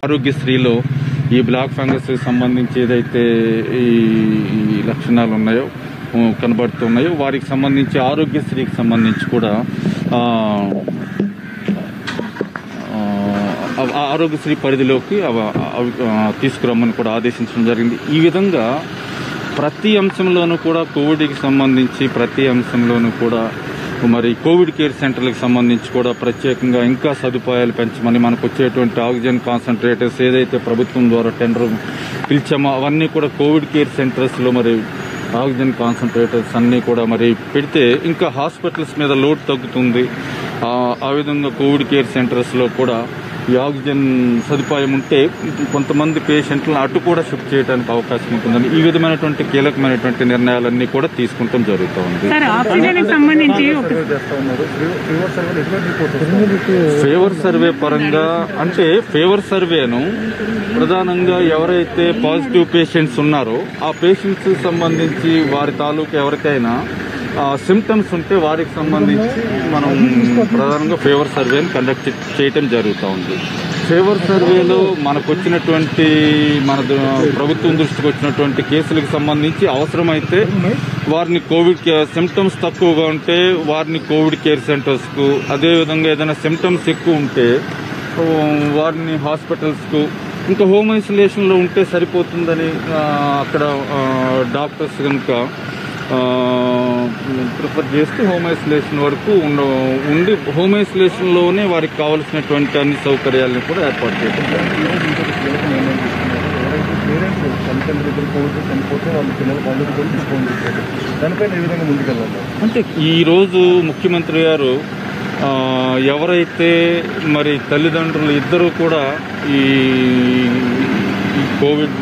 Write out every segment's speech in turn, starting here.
ఆరోగ్యశ్రీలో ఈ black fungus సంబంధించి ఏదైతే ఈ ఈ లక్షణాలు ఉన్నాయో ఉ, కనబడుతున్నాయో వారికి సంబంధించి ఆరోగ్యశ్రీకి సంబంధించి కూడా ఆ, ఆ, ఆ ఆరోగ్యశ్రీ పరిధిలోకి అవ- అవి ఆ, తీసుకురమ్మని కూడా ఆదేశించడం జరిగింది ఈ విధంగా ప్రతి అంశంలోనూ కూడా కోవిడ్కి సంబంధించి ప్రతి అంశంలోనూ కూడా మరి కోవిడ్ కేర్ సెంటర్లకు సంబంధించి కూడా ప్రత్యేకంగా ఇంకా సదుపాయాలు పెంచమని మనకు వచ్చేటువంటి ఆక్సిజన్ కాన్సన్ట్రేటర్స్ ఏదైతే ప్రభుత్వం ద్వారా టెండర్ పిలిచామో అవన్నీ కూడా కోవిడ్ కేర్ సెంటర్స్లో మరి ఆక్సిజన్ కాన్సన్ట్రేటర్స్ అన్నీ కూడా మరి పెడితే ఇంకా హాస్పిటల్స్ మీద లోడ్ తగ్గుతుంది ఆ, ఆ విధంగా కోవిడ్ కేర్ సెంటర్స్లో కూడా ఈ ఆక్సిజన్ సదుపాయం ఉంటే కొంతమంది పేషెంట్లను అటు కూడా షిఫ్ట్ చేయడానికి అవకాశం ఉంటుందని ఈ విధమైనటువంటి కీలకమైనటువంటి నిర్ణయాలన్నీ కూడా తీసుకుంటాం జరుగుతూ ఉంది సార్ ఆక్సిజన్ కి సంబంధించి ఒక ఫేవర్ సర్వే పరంగా అంటే ఫేవర్ సర్వేను ప్రధానంగా ఎవరైతే పాజిటివ్ పేషెంట్స్ ఉన్నారో ఆ పేషెంట్స్ సంబంధించి వారి తాలూకు ఎవరికైనా సిమ్టమ్స్ ఉంటే వారికి సంబంధించి మనం ప్రధానంగా ఫేవర్ సర్వేని కండక్ట్ చేయటం జరుగుతూ ఉంది ఫేవర్ సర్వేలో మనకు వచ్చినటువంటి మన ద- ప్రభుత్వం దృష్టికి వచ్చినటువంటి కేసులకు సంబంధించి అవసరమైతే వారిని కోవిడ్ సిమ్టమ్స్ తక్కువగా ఉంటే వారిని కోవిడ్ కేర్ సెంటర్స్కు అదేవిధంగా ఏదైనా సిమ్టమ్స్ ఎక్కువ ఉంటే ఆ, వారిని హాస్పిటల్స్కు ఇంకా హోమ్ ఐసోలేషన్లో ఉంటే సరిపోతుందని ఆ, అక్కడ ఆ, డాక్టర్స్ కనుక ప్రిఫర్ చేస్తూ హోమ్ ఐసోలేషన్ వరకు ఉండ ఉండి హోమ్ ఐసోలేషన్లోనే వారికి కావలసినటువంటి అన్ని సౌకర్యాలను కూడా ఏర్పాటు చేయడం జరిగింది. దానిపైన ఏ విధంగా ముందుకెళ్ళాలి అంటే ఈరోజు ముఖ్యమంత్రి గారు ఆ, ఎవరైతే మరి తల్లిదండ్రులు ఇద్దరు కూడా ఈ ఈ కోవిడ్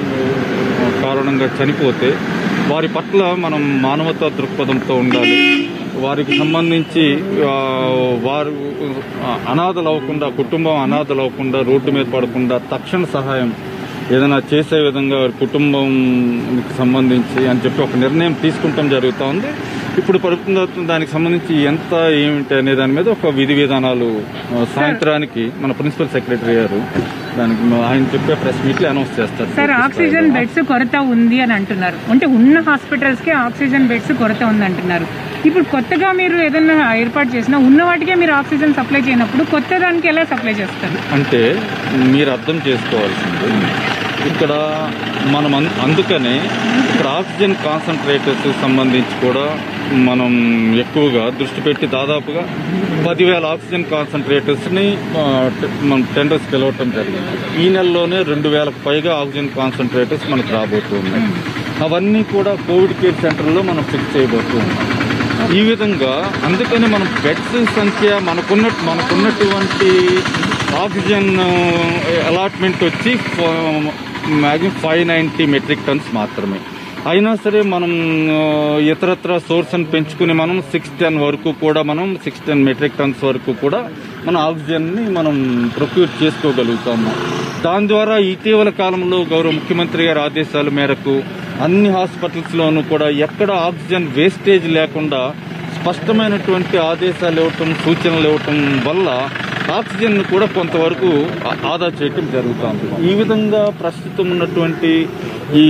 కారణంగా చనిపోతే వారి పట్ల మనం మానవతా దృక్పథంతో ఉండాలి వారికి సంబంధించి ఆ, వారు ఆ, అనాథలు అవ్వకుండా కుటుంబం అనాథలు అవ్వకుండా రోడ్డు మీద పడకుండా తక్షణ సహాయం ఏదైనా చేసే విధంగా వారి కుటుంబం సంబంధించి అని చెప్పి ఒక నిర్ణయం తీసుకుంటాం జరుగుతూ ఉంది ఇప్పుడు ప్రభుత్వం దానికి సంబంధించి ఎంత ఏమిటి అనే దాని మీద ఒక విధి విధానాలు ఆ, సాయంత్రానికి మన ప్రిన్సిపల్ సెక్రటరీ గారు దానికి మా- ఆయన చెప్పే ప్రెస్ మీట్లు అనౌన్స్ చేస్తారు సార్ ఆక్సిజన్ బెడ్స్ కొరత ఉంది అని అంటున్నారు అంటే ఉన్న హాస్పిటల్స్ కి ఆక్సిజన్ బెడ్స్ కొరత ఉంది అంటున్నారు ఇప్పుడు కొత్తగా మీరు ఏదైనా ఏర్పాటు చేసినా ఉన్న వాటికే మీరు ఆక్సిజన్ సప్లై చేయనప్పుడు కొత్త దానికి ఎలా సప్లై చేస్తారు అంటే మీరు అర్థం చేసుకోవాల్సింది ఇక్కడ మనం అన్- అందుకనే ఇక్కడ ఆక్సిజన్ కాన్సన్ట్రేటర్స్ సంబంధించి కూడా మనం ఎక్కువగా దృష్టి పెట్టి దాదాపుగా పదివేల ఆక్సిజన్ కాన్సన్ట్రేటర్స్ ని ఆ, టె- మనం టెండర్స్ పిలవటం జరిగింది ఈ నెలలోనే రెండు వేలకు పైగా ఆక్సిజన్ కాన్సన్ట్రేటర్స్ మనకు రాబోతున్నాయి అవన్నీ కూడా కోవిడ్ కేర్ సెంటర్లో మనం ఫిక్స్ చేయబోతూ ఉన్నాం ఈ విధంగా అందుకని మనం బెడ్స్ సంఖ్య మనకున్న మనకున్నటువంటి ఆక్సిజన్ అలాట్మెంట్ వచ్చి maximum five ninety metric tons మాత్రమే అయినా సరే మనం ఆ, ఇతరత్ర సోర్స్ని పెంచుకుని మనం సిక్స్ టెన్ వరకు కూడా మనం సిక్స్ టెన్ మెట్రిక్ టన్స్ వరకు కూడా మన ఆక్సిజన్ని మనం ప్రొక్యూర్ చేసుకోగలుగుతాము దాని ద్వారా ఇటీవల కాలంలో గౌరవ ముఖ్యమంత్రి గారి ఆదేశాల మేరకు అన్ని హాస్పిటల్స్లోనూ కూడా ఎక్కడ ఆక్సిజన్ వేస్టేజ్ లేకుండా స్పష్టమైనటువంటి ఆదేశాలు ఇవ్వటం సూచనలు ఇవ్వటం వల్ల ఆక్సిజన్ కూడా కొంతవరకు ఆ- ఆదా చేయటం జరుగుతుంది ఈ విధంగా ప్రస్తుతం ఉన్నటువంటి ఈ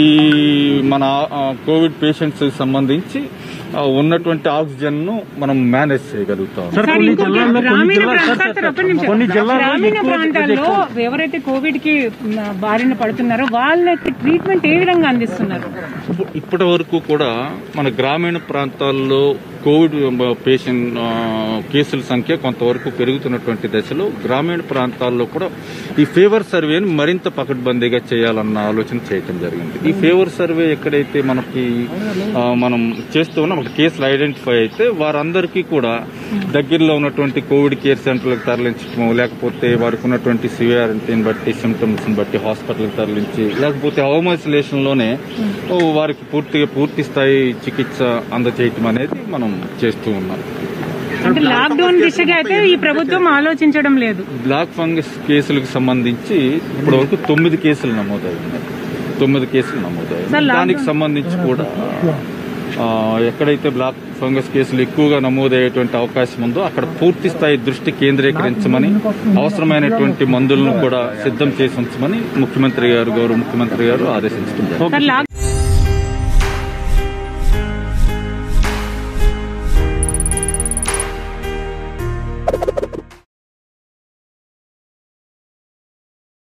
మన ఆ, కోవిడ్ పేషెంట్స్ సంబంధించి ఆ, ఉన్నటువంటి ఆక్సిజన్ ను మనం మేనేజ్ చేయగలుగుతాం సార్, ఇంకొక గ్రామీణ ప్రాంతాలు సార్, ఒక్క నిమిషం. గ్రామీణ ప్రాంతాల్లో ఎవరైతే కోవిడ్ కి మ్, బారిన పడుతున్నారో వాళ్ళకి ట్రీట్మెంట్ ఏ విధంగా అందిస్తున్నారు ఇప్పటి వరకు కూడా మన గ్రామీణ ప్రాంతాల్లో కోవిడ్ పేషెంట్ ఆ, కేసుల సంఖ్య కొంతవరకు పెరుగుతున్నటువంటి దశలో గ్రామీణ ప్రాంతాల్లో కూడా ఈ ఫేవర్ సర్వేని మరింత పకడ్బందీగా చేయాలన్న ఆలోచన చేయటం జరిగింది ఈ ఫేవర్ సర్వే ఎక్కడైతే మనకి ఆ, మనం చేస్తూ ఉన్నాం ఒక కేసులు ఐడెంటిఫై అయితే వారందరికీ కూడా దగ్గరలో ఉన్నటువంటి కోవిడ్ కేర్ సెంటర్లకు తరలించడం లేకపోతే వారికి ఉన్నటువంటి సివియారిటీని బట్టి సిమ్టమ్స్ బట్టి హాస్పిటల్కి తరలించి లేకపోతే హోమ్ ఐసోలేషన్ లోనే ఓ వారికి పూర్తిగా పూర్తి స్థాయి చికిత్స అందచేయటం అనేది మనం చేస్తూ ఉన్నాం అంటే లాక్డౌన్ దిశగా అయితే ఈ ప్రభుత్వం ఆలోచించడం లేదు బ్లాక్ ఫంగస్ కేసులకు సంబంధించి ఇప్పటి వరకు తొమ్మిది కేసులు నమోదయ్యాయి తొమ్మిది కేసులు నమోదయ్యాయి సార్, లాక్డౌన్- దానికి సంబంధించి కూడా ఆ, ఎక్కడైతే బ్లాక్ ఫంగస్ కేసులు ఎక్కువగా నమోదయ్యేటువంటి అవకాశం ఉందో అక్కడ పూర్తి స్థాయి దృష్టి కేంద్రీకరించమని అవసరమైనటువంటి మందులను కూడా సిద్ధం చేసి ఉంచమని ముఖ్యమంత్రి గారు గౌరవ ముఖ్యమంత్రి గారు ఆదేశించారు సార్ లాక్